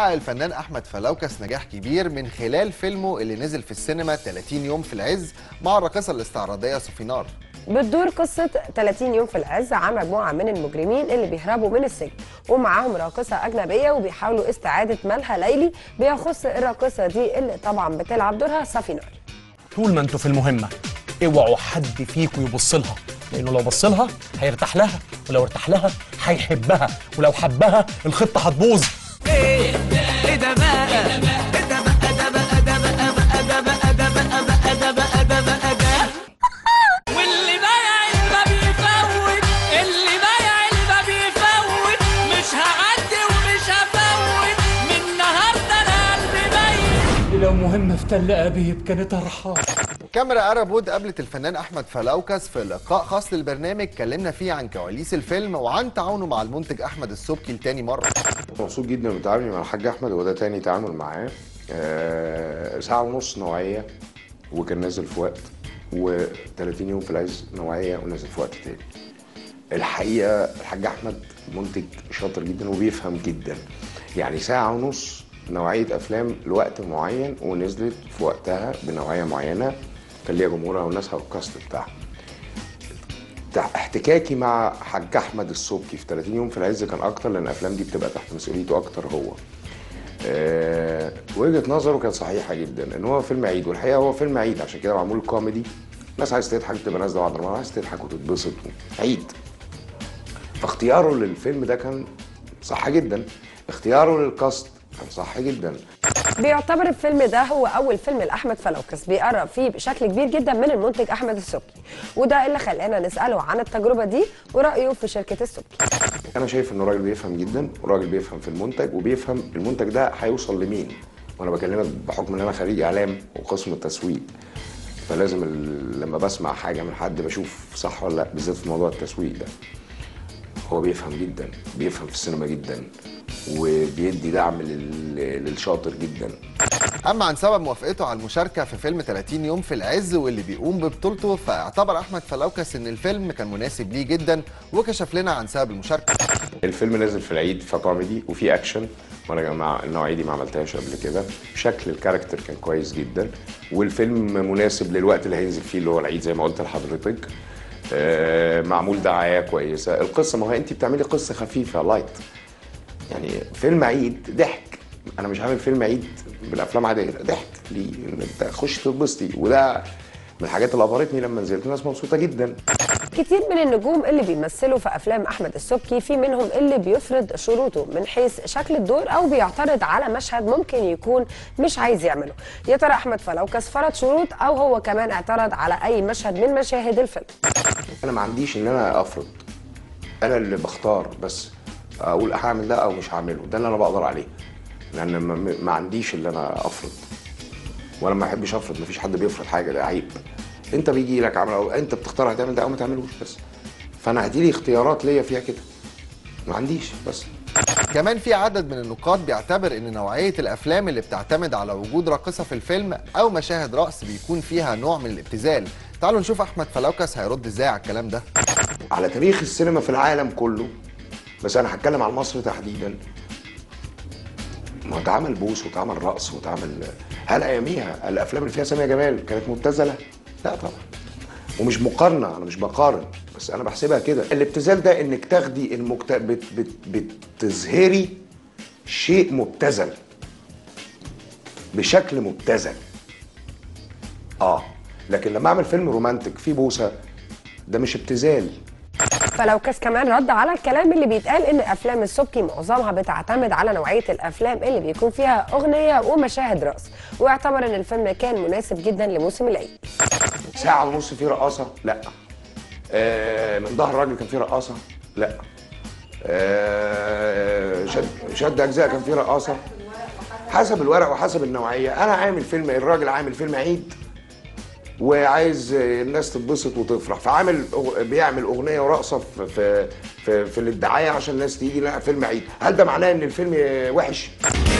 حقق الفنان احمد فلوكس نجاح كبير من خلال فيلمه اللي نزل في السينما 30 يوم في العز مع الراقصه الاستعراضيه سوفينار بتدور قصة 30 يوم في العز عن مجموعة من المجرمين اللي بيهربوا من السجن ومعاهم راقصة أجنبية وبيحاولوا استعادة مالها ليلي بيخص الراقصة دي اللي طبعا بتلعب دورها صافينار طول ما انتوا في المهمه اوعوا حد فيكم يبص لها لانه لو بص لها هيرتاح لها ولو ارتاح لها هيحبها ولو حبها الخطه هتبوظ ايه ايه ده بقى ايه ده بقى ده بقى ده بقى ده بقى ده بقى ده بقى ده بقى ده بقى ده واللي بايع الباب يفوت اللي بايع الباب يفوت مش هعدي ومش هفوت من النهارده انا قلبي ميت لو مهمه في تل ابيب كانت ارحم كاميرا ارب وود قابلت الفنان احمد فلوكس في لقاء خاص للبرنامج اتكلمنا فيه عن كواليس الفيلم وعن تعاونه مع المنتج احمد السبكي لتاني مره مبسوط جدا بتعاملي مع الحاج احمد وده تاني تعامل معاه آه، ساعه ونص نوعيه وكان نازل في وقت و30 يوم في العز نوعيه ونازل في وقت تاني الحقيقه الحاج احمد منتج شاطر جدا وبيفهم جدا يعني ساعه ونص نوعيه افلام لوقت معين ونزلت في وقتها بنوعيه معينه كان ليها جمهورها وناسها والكاست بتاعها تع- احتكاكي مع حاج احمد السبكي في 30 يوم في العز كان اكتر لان الافلام دي بتبقى تحت مسؤوليته اكتر هو آه، وجهه نظره كانت صحيحه جدا ان هو فيلم عيد والحقيقه هو فيلم عيد عشان كده معمول كوميدي الناس عايز تضحك تبقى نازله بعد رمضان عايز تضحك وتتبسط عيد فاختياره للفيلم ده كان صح جدا اختياره للكاست كان صح جدا بيعتبر الفيلم ده هو أول فيلم لأحمد فلوكس بيقرب فيه بشكل كبير جدا من المنتج أحمد السبكي وده اللي خلانا نسأله عن التجربة دي ورأيه في شركة السبكي انا شايف انه راجل بيفهم جدا وراجل بيفهم في المنتج وبيفهم المنتج ده هيوصل لمين وانا بكلمك بحكم ان انا خريج اعلام وقسم التسويق فلازم ال- لما بسمع حاجه من حد بشوف صح ولا لا بالذات في موضوع التسويق ده هو بيفهم جدا بيفهم في السينما جدا وبيدي دعم لل- للشاطر جدا اما عن سبب موافقته على المشاركه في فيلم 30 يوم في العز واللي بيقوم ببطولته فاعتبر احمد فلوكس ان الفيلم كان مناسب ليه جدا وكشف لنا عن سبب المشاركه الفيلم نازل في العيد فكوميدي وفي اكشن وانا يا جماعه النوعيه دي ما عملتهاش قبل كده شكل الكاركتر كان كويس جدا والفيلم مناسب للوقت اللي هينزل فيه اللي هو العيد زي ما قلت لحضرتك آه، معمول دعايه كويسه القصه ما هو انت بتعملي قصه خفيفه لايت يعني فيلم عيد ضحك انا مش عامل فيلم عيد بالافلام عاديه ضحك ليه ان انت تخش تتبسطي وده من الحاجات اللي ابهرتني لما نزلت الناس مبسوطه جدا كتير من النجوم اللي بيمثلوا في افلام احمد السبكي في منهم اللي بيفرض شروطه من حيث شكل الدور او بيعترض على مشهد ممكن يكون مش عايز يعمله يا ترى احمد فلوكس فرض شروط او هو كمان اعترض على اي مشهد من مشاهد الفيلم انا ما عنديش ان انا افرض انا اللي بختار بس اقول هعمل ده او مش هعمله ده اللي انا بقدر عليه لان ما, ما عنديش اللي انا افرض وانا ما احبش افرض مفيش حد بيفرض حاجه ده عيب انت بيجي لك عمل أو انت بتختار هتعمل ده او ما تعملوش بس فانا هدي لي اختيارات ليا فيها كده ما عنديش بس كمان في عدد من النقاد بيعتبر ان نوعيه الافلام اللي بتعتمد على وجود راقصه في الفيلم او مشاهد رقص بيكون فيها نوع من الابتذال تعالوا نشوف احمد فلوكس هيرد ازاي على الكلام ده على تاريخ السينما في العالم كله بس انا هتكلم على مصر تحديدا ما هو اتعمل بوس واتعمل رقص واتعمل هل اياميها الافلام اللي فيها ساميه جمال كانت مبتذله؟ لا طبعا ومش مقارنه انا مش بقارن بس انا بحسبها كده الابتذال ده انك تاخدي المكت... بت... بت... بتظهري شيء مبتذل بشكل مبتذل اه لكن لما اعمل فيلم رومانتك فيه بوسه ده مش ابتذال فلوكس كمان رد على الكلام اللي بيتقال ان افلام السبكي معظمها بتعتمد على نوعيه الافلام اللي بيكون فيها اغنيه ومشاهد رقص واعتبر ان الفيلم كان مناسب جدا لموسم العيد ساعة ونص فيه رقاصة؟ لا. آه من ظهر الراجل كان فيه رقاصة؟ لا. آه شد شد أجزاء كان فيه رقاصة؟ حسب الورق وحسب النوعية، أنا عامل فيلم الراجل عامل فيلم عيد وعايز الناس تتبسط وتفرح فعامل أغ- بيعمل اغنيه ورقصه في في في, في الدعايه عشان الناس تيجي لا فيلم عيد هل ده معناه ان الفيلم وحش